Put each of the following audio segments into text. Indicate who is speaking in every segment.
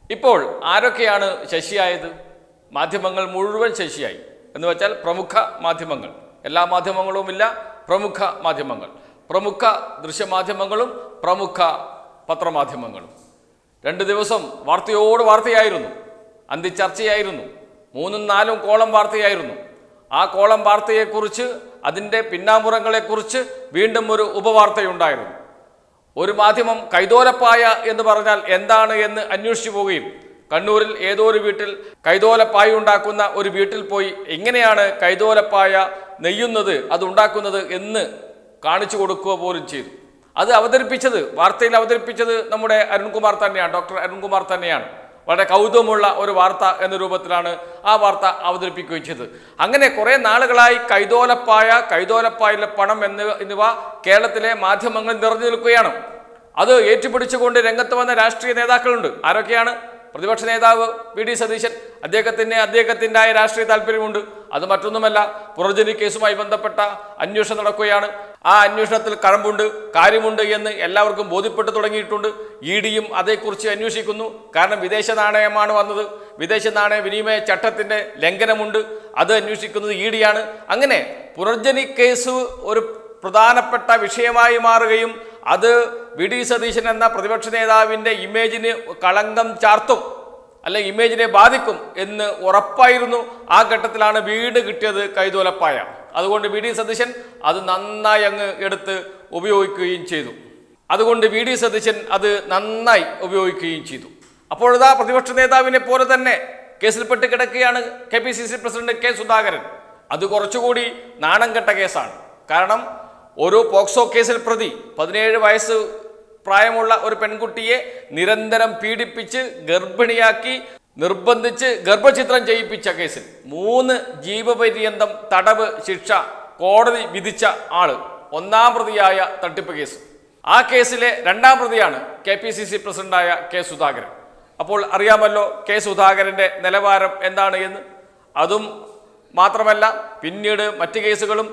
Speaker 1: ഇപ്പോൾ ആരൊക്കെയാണ് ശശിയായത് മാധ്യമങ്ങൾ മുഴുവൻ ശശിയായി എന്ന് വെച്ചാൽ പ്രമുഖ മാധ്യമങ്ങൾ എല്ലാ മാധ്യമങ്ങളുമില്ല പ്രമുഖ മാധ്യമങ്ങൾ പ്രമുഖ ദൃശ്യമാധ്യമങ്ങളും പ്രമുഖ പത്രമാധ്യമങ്ങളും രണ്ട് ദിവസം വാർത്തയോട് വാർത്തയായിരുന്നു അന്തിച്ചർച്ചയായിരുന്നു മൂന്നും നാലും കോളം വാർത്തയായിരുന്നു ആ കോളം വാർത്തയെക്കുറിച്ച് അതിൻ്റെ പിന്നാമ്പുറങ്ങളെക്കുറിച്ച് വീണ്ടും ഒരു ഉപവാർത്തയുണ്ടായിരുന്നു ഒരു മാധ്യമം കൈതോലപ്പായ എന്ന് പറഞ്ഞാൽ എന്താണ് എന്ന് അന്വേഷിച്ചു പോവുകയും കണ്ണൂരിൽ ഏതോ ഒരു വീട്ടിൽ കൈതോലപ്പായ ഉണ്ടാക്കുന്ന ഒരു വീട്ടിൽ പോയി എങ്ങനെയാണ് കൈതോലപ്പായ നെയ്യുന്നത് അത് ഉണ്ടാക്കുന്നത് എന്ന് കാണിച്ചു കൊടുക്കുക പോലും ചെയ്തു അത് അവതരിപ്പിച്ചത് വാർത്തയിൽ അവതരിപ്പിച്ചത് നമ്മുടെ അരുൺകുമാർ തന്നെയാണ് ഡോക്ടർ അരുൺകുമാർ തന്നെയാണ് വളരെ കൗതുകമുള്ള ഒരു വാർത്ത എന്ന രൂപത്തിലാണ് ആ വാർത്ത അവതരിപ്പിക്കുകയും ചെയ്തത് അങ്ങനെ കുറെ നാളുകളായി കൈതോലപ്പായ കൈതോലപ്പായിലെ പണം എന്നിവ എന്നിവ കേരളത്തിലെ മാധ്യമങ്ങൾ നിറഞ്ഞു നിൽക്കുകയാണ് അത് ഏറ്റുപിടിച്ചുകൊണ്ട് രംഗത്ത് വന്ന രാഷ്ട്രീയ നേതാക്കളുണ്ട് ആരൊക്കെയാണ് പ്രതിപക്ഷ നേതാവ് വി ഡി സതീശൻ അദ്ദേഹത്തിന് അദ്ദേഹത്തിൻ്റെ ആയ രാഷ്ട്രീയ താല്പര്യമുണ്ട് അത് മറ്റൊന്നുമല്ല പുറജനി കേസുമായി ബന്ധപ്പെട്ട അന്വേഷണം നടക്കുകയാണ് ആ അന്വേഷണത്തിൽ കഴമ്പുണ്ട് കാര്യമുണ്ട് എന്ന് എല്ലാവർക്കും ബോധ്യപ്പെട്ടു തുടങ്ങിയിട്ടുണ്ട് ഇ ഡിയും അതേക്കുറിച്ച് അന്വേഷിക്കുന്നു കാരണം വിദേശ നാണയമാണ് വന്നത് വിദേശ നാണയ വിനിമയ ചട്ടത്തിന്റെ ലംഘനമുണ്ട് അത് അന്വേഷിക്കുന്നത് ഇ ഡിയാണ് അങ്ങനെ പുനർജനി കേസ് ഒരു പ്രധാനപ്പെട്ട വിഷയമായി മാറുകയും അത് വി ഡി സതീശൻ എന്ന പ്രതിപക്ഷ നേതാവിൻ്റെ ഇമേജിന് കളങ്കം ചാർത്തും അല്ലെ ഇമേജിനെ ബാധിക്കും എന്ന് ഉറപ്പായിരുന്നു ആ ഘട്ടത്തിലാണ് വീട് കിട്ടിയത് കൈതോലപ്പായ അതുകൊണ്ട് വി ഡി സതീശൻ അത് നന്നായി അങ്ങ് എടുത്ത് ഉപയോഗിക്കുകയും ചെയ്തു അതുകൊണ്ട് വി ഡി സതീശൻ അത് നന്നായി ഉപയോഗിക്കുകയും ചെയ്തു അപ്പോഴിതാ പ്രതിപക്ഷ നേതാവിനെ പോലെ തന്നെ കേസിൽപ്പെട്ട് കിടക്കുകയാണ് K P C C president K Sudhakaran അത് കുറച്ചുകൂടി നാണം കെട്ട കേസാണ് കാരണം ഒരു പോക്സോ കേസിൽ പ്രതി പതിനേഴ് വയസ്സ് പ്രായമുള്ള ഒരു പെൺകുട്ടിയെ നിരന്തരം പീഡിപ്പിച്ച് ഗർഭിണിയാക്കി നിർബന്ധിച്ച് ഗർഭചിത്രം ചെയ്യിപ്പിച്ച കേസിൽ മൂന്ന് ജീവപര്യന്തം തടവ് ശിക്ഷ കോടതി വിധിച്ച ആള് ഒന്നാം പ്രതിയായ തട്ടിപ്പ് കേസ് ആ കേസിലെ രണ്ടാം പ്രതിയാണ് കെ പി സി സി പ്രസിഡന്റായ കെ സുധാകരൻ അപ്പോൾ അറിയാമല്ലോ കെ സുധാകരന്റെ നിലവാരം എന്താണ് എന്ന് അതും മാത്രമല്ല പിന്നീട് മറ്റ് കേസുകളും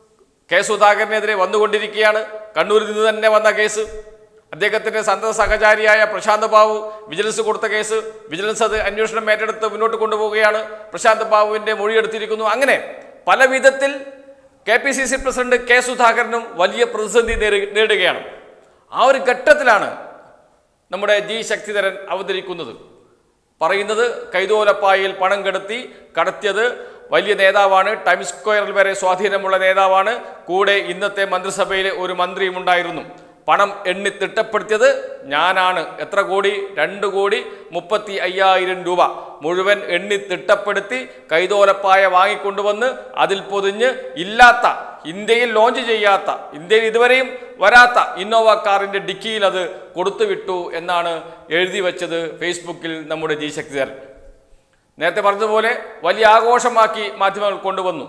Speaker 1: കെ സുധാകരനെതിരെ വന്നുകൊണ്ടിരിക്കുകയാണ് കണ്ണൂരിൽ നിന്ന് തന്നെ വന്ന കേസ് അദ്ദേഹത്തിന്റെ സന്തത സഹചാരിയായ പ്രശാന്ത് ബാബു വിജിലൻസ് കൊടുത്ത കേസ് വിജിലൻസ് അത് അന്വേഷണം ഏറ്റെടുത്ത് മുന്നോട്ട് കൊണ്ടുപോവുകയാണ് പ്രശാന്ത് ബാബുവിന്റെ മൊഴിയെടുത്തിരിക്കുന്നു അങ്ങനെ പല വിധത്തിൽ K P C C president K സുധാകരനും വലിയ പ്രതിസന്ധി നേരി- നേരിടുകയാണ് ആ ഒരു ഘട്ടത്തിലാണ് നമ്മുടെ ജി ശക്തിധരൻ അവതരിക്കുന്നത് പറയുന്നത് കൈതോലപ്പായിൽ പണം കടത്തി കടത്തിയത് വലിയ നേതാവാണ് ടൈംസ് സ്ക്വയറിൽ വരെ സ്വാധീനമുള്ള നേതാവാണ് കൂടെ ഇന്നത്തെ മന്ത്രിസഭയിലെ ഒരു മന്ത്രിയും ഉണ്ടായിരുന്നു പണം എണ്ണി തിട്ടപ്പെടുത്തിയത് ഞാനാണ് എത്ര കോടി രണ്ട് കോടി മുപ്പത്തി അയ്യായിരം രൂപ മുഴുവൻ എണ്ണി തിട്ടപ്പെടുത്തി കൈതോലപ്പായ വാങ്ങിക്കൊണ്ടുവന്ന് അതിൽ പൊതിഞ്ഞ് ഇല്ലാത്ത ഇന്ത്യയിൽ ലോഞ്ച് ചെയ്യാത്ത ഇന്ത്യയിൽ ഇതുവരെയും വരാത്ത ഇന്നോവ കാറിന്റെ ഡിക്കിയിൽ അത് കൊടുത്തുവിട്ടു എന്നാണ് എഴുതി വച്ചത് ഫേസ്ബുക്കിൽ നമ്മുടെ ജി ശക്തിധരൻ നേരത്തെ പറഞ്ഞതുപോലെ വലിയ ആഘോഷമാക്കി മാധ്യമങ്ങൾ കൊണ്ടുവന്നു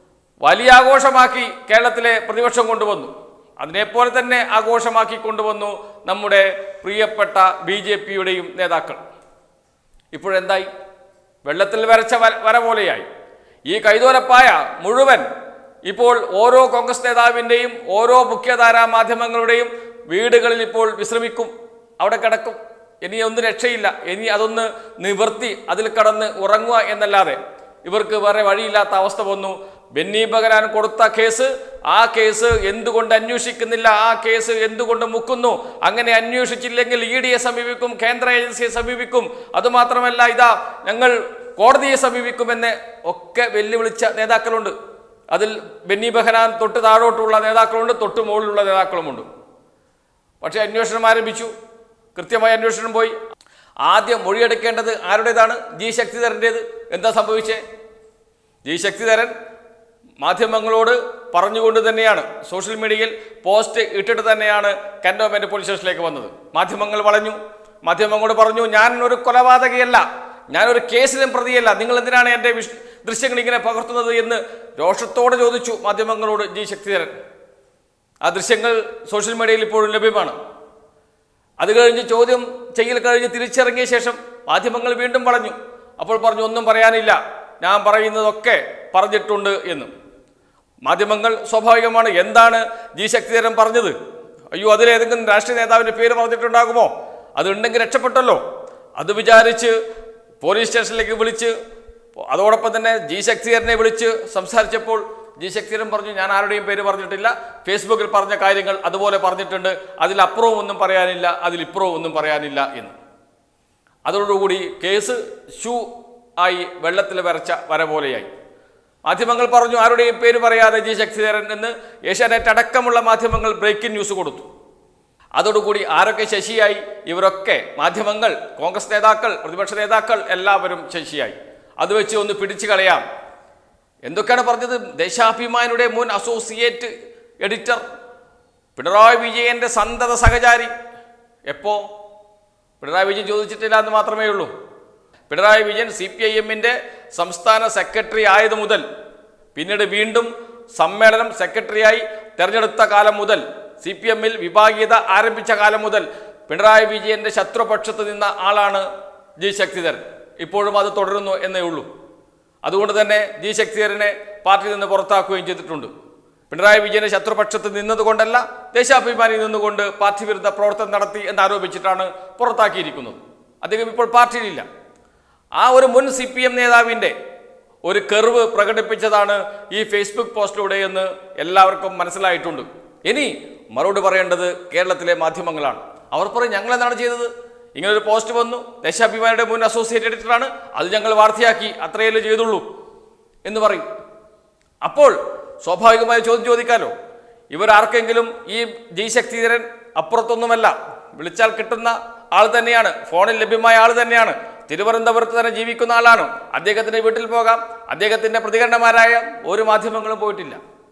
Speaker 1: വലിയ ആഘോഷമാക്കി കേരളത്തിലെ പ്രതിപക്ഷം കൊണ്ടുവന്നു അതിനെപ്പോലെ തന്നെ ആഘോഷമാക്കി കൊണ്ടുവന്നു നമ്മുടെ പ്രിയപ്പെട്ട ബി ജെ പിയുടെയും നേതാക്കൾ ഇപ്പോഴെന്തായി വെള്ളത്തിൽ വരച്ച വര- വര പോലെയായി ഈ കൈതോലപ്പായ മുഴുവൻ ഇപ്പോൾ ഓരോ കോൺഗ്രസ് നേതാവിൻ്റെയും ഓരോ മുഖ്യധാരാ മാധ്യമങ്ങളുടെയും വീടുകളിൽ ഇപ്പോൾ വിശ്രമിക്കും അവിടെ കിടക്കും ഇനി ഒന്നും രക്ഷയില്ല ഇനി അതൊന്ന് നിവർത്തി അതിൽ കടന്ന് ഉറങ്ങുക എന്നല്ലാതെ ഇവർക്ക് വേറെ വഴിയില്ലാത്ത അവസ്ഥ വന്നു ബെന്നി ബഗരാൻ കൊടുത്ത കേസ് ആ കേസ് എന്തുകൊണ്ട് അന്വേഷിക്കുന്നില്ല ആ കേസ് എന്തുകൊണ്ട് മുക്കുന്നു അങ്ങനെ അന്വേഷിച്ചില്ലെങ്കിൽ ഇ ഡിയെ സമീപിക്കും കേന്ദ്ര ഏജൻസിയെ സമീപിക്കും അതുമാത്രമല്ല ഇതാ ഞങ്ങൾ കോടതിയെ സമീപിക്കുമെന്ന് ഒക്കെ വെല്ലുവിളിച്ച നേതാക്കളുണ്ട് അതിൽ ബെന്നി ബെഹനാൻ തൊട്ട് താഴോട്ടുള്ള നേതാക്കളുണ്ട് തൊട്ട് മുകളിലുള്ള നേതാക്കളുമുണ്ട് പക്ഷേ അന്വേഷണം ആരംഭിച്ചു കൃത്യമായ അന്വേഷണം പോയി ആദ്യം മൊഴിയെടുക്കേണ്ടത് ആരുടേതാണ് ജി ശക്തിധരൻ്റേത് എന്താ സംഭവിച്ചേ ജി ശക്തിധരൻ മാധ്യമങ്ങളോട് പറഞ്ഞുകൊണ്ട് തന്നെയാണ് സോഷ്യൽ മീഡിയയിൽ പോസ്റ്റ് ഇട്ടിട്ട് തന്നെയാണ് കന്റോൺമെന്റ് പോലീസ് സ്റ്റേഷനിലേക്ക് വന്നത് മാധ്യമങ്ങൾ വളഞ്ഞു മാധ്യമങ്ങളോട് പറഞ്ഞു ഞാൻ ഒരു കൊലപാതകയല്ല ഞാൻ ഒരു കേസിലും പ്രതിയല്ല നിങ്ങൾ എന്തിനാണ് എൻ്റെ വിഷ ദൃശ്യങ്ങൾ ഇങ്ങനെ പകർത്തുന്നത് എന്ന് രോഷത്തോടെ ചോദിച്ചു മാധ്യമങ്ങളോട് ജി ശക്തിധരൻ ആ ദൃശ്യങ്ങൾ സോഷ്യൽ മീഡിയയിൽ ഇപ്പോഴും ലഭ്യമാണ് അത് കഴിഞ്ഞ് ചോദ്യം ചെയ്യൽ കഴിഞ്ഞ് തിരിച്ചിറങ്ങിയ ശേഷം മാധ്യമങ്ങൾ വീണ്ടും പറഞ്ഞു അപ്പോൾ പറഞ്ഞു ഒന്നും പറയാനില്ല ഞാൻ പറയുന്നതൊക്കെ പറഞ്ഞിട്ടുണ്ട് എന്ന് മാധ്യമങ്ങൾ സ്വാഭാവികമാണ് എന്താണ് ജി ശക്തിധരൻ പറഞ്ഞത് അയ്യോ അതിലേതെങ്കിലും രാഷ്ട്രീയ നേതാവിന്റെ പേര് പറഞ്ഞിട്ടുണ്ടാകുമോ അതുണ്ടെങ്കിൽ രക്ഷപ്പെട്ടല്ലോ അത് വിചാരിച്ച് പോലീസ് സ്റ്റേഷനിലേക്ക് വിളിച്ച് അതോടൊപ്പം തന്നെ ജി ശക്തിധരനെ വിളിച്ച് സംസാരിച്ചപ്പോൾ ജി ശക്തിധരൻ പറഞ്ഞു ഞാൻ ആരുടെയും പേര് പറഞ്ഞിട്ടില്ല ഫേസ്ബുക്കിൽ പറഞ്ഞ കാര്യങ്ങൾ അതുപോലെ പറഞ്ഞിട്ടുണ്ട് അതിലപ്പുറവും ഒന്നും പറയാനില്ല അതിലിപ്പുറവും ഒന്നും പറയാനില്ല എന്ന് അതോടുകൂടി കേസ് ഷൂ ആയി വെള്ളത്തിൽ വരച്ച വര പോലെയായി മാധ്യമങ്ങൾ പറഞ്ഞു ആരുടെയും പേര് പറയാതെ ജി ശക്തിധരൻ എന്ന് ഏഷ്യാനെറ്റ് അടക്കമുള്ള മാധ്യമങ്ങൾ ബ്രേക്കിംഗ് ന്യൂസ് കൊടുത്തു അതോടുകൂടി ആരൊക്കെ ശശിയായി ഇവരൊക്കെ മാധ്യമങ്ങൾ കോൺഗ്രസ് നേതാക്കൾ പ്രതിപക്ഷ നേതാക്കൾ എല്ലാവരും ശശിയായി അത് വെച്ച് ഒന്ന് പിടിച്ചു കളയാം എന്തൊക്കെയാണ് പറഞ്ഞത് ദേശാഭിമാനിയുടെ മുൻ അസോസിയേറ്റ് എഡിറ്റർ പിണറായി വിജയന്റെ സന്തത സഹചാരി എപ്പോ പിണറായി വിജയൻ ചോദിച്ചിട്ടില്ല എന്ന് മാത്രമേ ഉള്ളൂ Pinarayi Vijayan C P I എമ്മിൻ്റെ സംസ്ഥാന സെക്രട്ടറി ആയത് മുതൽ പിന്നീട് വീണ്ടും സമ്മേളനം സെക്രട്ടറിയായി തെരഞ്ഞെടുത്ത കാലം മുതൽ സി പി എമ്മിൽ വിഭാഗീയത ആരംഭിച്ച കാലം മുതൽ പിണറായി വിജയന്റെ ശത്രുപക്ഷത്ത് നിന്ന ആളാണ് ജി ശക്തിധരൻ ഇപ്പോഴും അത് തുടരുന്നു എന്നേ ഉള്ളൂ അതുകൊണ്ട് തന്നെ ജി ശക്തിധരനെ പാർട്ടിയിൽ നിന്ന് പുറത്താക്കുകയും ചെയ്തിട്ടുണ്ട് പിണറായി വിജയന്റെ ശത്രുപക്ഷത്ത് നിന്നതുകൊണ്ടല്ല ദേശാഭിമാനി നിന്നുകൊണ്ട് പാർട്ടി വിരുദ്ധ പ്രവർത്തനം നടത്തി എന്നാരോപിച്ചിട്ടാണ് പുറത്താക്കിയിരിക്കുന്നത് അദ്ദേഹം ഇപ്പോൾ പാർട്ടിയിലില്ല ആ ഒരു മുൻ സി പി എം നേതാവിൻ്റെ ഒരു കെറിവ് പ്രകടിപ്പിച്ചതാണ് ഈ ഫേസ്ബുക്ക് പോസ്റ്റിലൂടെ എന്ന് എല്ലാവർക്കും മനസ്സിലായിട്ടുണ്ട് ഇനി മറുപടി പറയേണ്ടത് കേരളത്തിലെ മാധ്യമങ്ങളാണ് അവർ പറയും ഞങ്ങൾ എന്താണ് ചെയ്തത് ഇങ്ങനെ ഒരു പോസ്റ്റ് വന്നു ദേശാഭിമാനിയുടെ മുൻ അസോസിയേറ്റ് എഡിറ്ററാണ് അത് ഞങ്ങൾ വാർത്തയാക്കി അത്രയല്ലേ ചെയ്തുള്ളൂ എന്ന് പറയും അപ്പോൾ സ്വാഭാവികമായ ചോദ്യം ചോദിക്കാലോ ഇവരാർക്കെങ്കിലും ഈ ജി ശക്തിധരൻ അപ്പുറത്തൊന്നുമല്ല വിളിച്ചാൽ കിട്ടുന്ന ആൾ തന്നെയാണ് ഫോണിൽ ലഭ്യമായ ആൾ തന്നെയാണ് തിരുവനന്തപുരത്ത് തന്നെ ജീവിക്കുന്ന ആളാണ് അദ്ദേഹത്തിന്റെ വീട്ടിൽ പോകാം അദ്ദേഹത്തിന്റെ പ്രതികരണമാരായ ഒരു മാധ്യമങ്ങളും പോയിട്ടില്ല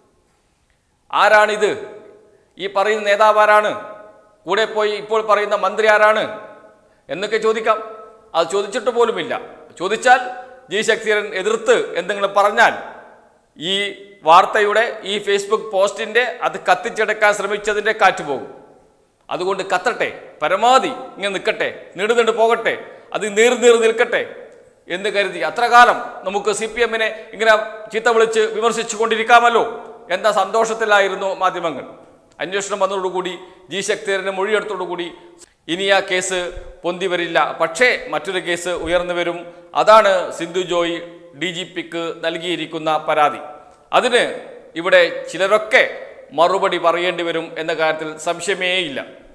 Speaker 1: ആരാണിത് ഈ പറയുന്ന നേതാവ് ആരാണ് കൂടെ പോയി ഇപ്പോൾ പറയുന്ന മന്ത്രി ആരാണ് എന്നൊക്കെ ചോദിക്കാം അത് ചോദിച്ചിട്ട് പോലുമില്ല ചോദിച്ചാൽ ജി ശക്തിധരൻ എതിർത്ത് എന്തെങ്കിലും പറഞ്ഞാൽ ഈ വാർത്തയുടെ ഈ ഫേസ്ബുക്ക് പോസ്റ്റിന്റെ അത് കത്തിച്ചെടുക്കാൻ ശ്രമിച്ചതിന്റെ കാറ്റ് പോകും അതുകൊണ്ട് കത്തട്ടെ പരമാവധി ഇങ്ങനെ നിൽക്കട്ടെ നീണ്ടു നീണ്ടു പോകട്ടെ അത് നീർ നീർ നിൽക്കട്ടെ എന്ന് കരുതി അത്ര കാലം നമുക്ക് സി പി എമ്മിനെ ഇങ്ങനെ ചീത്ത വിളിച്ച് വിമർശിച്ചു കൊണ്ടിരിക്കാമല്ലോ എന്ന സന്തോഷത്തിലായിരുന്നു മാധ്യമങ്ങൾ അന്വേഷണം വന്നതോടുകൂടി ജി ശക്തിധരന് മൊഴിയെടുത്തോടുകൂടി ഇനി ആ കേസ് പൊന്തി വരില്ല പക്ഷേ മറ്റൊരു കേസ് ഉയർന്നു വരും അതാണ് സിന്ധു ജോയ് ഡി ജി പിക്ക് നൽകിയിരിക്കുന്ന പരാതി അതിന് ഇവിടെ ചിലരൊക്കെ മറുപടി പറയേണ്ടി വരും എന്ന കാര്യത്തിൽ സംശയമേയില്ല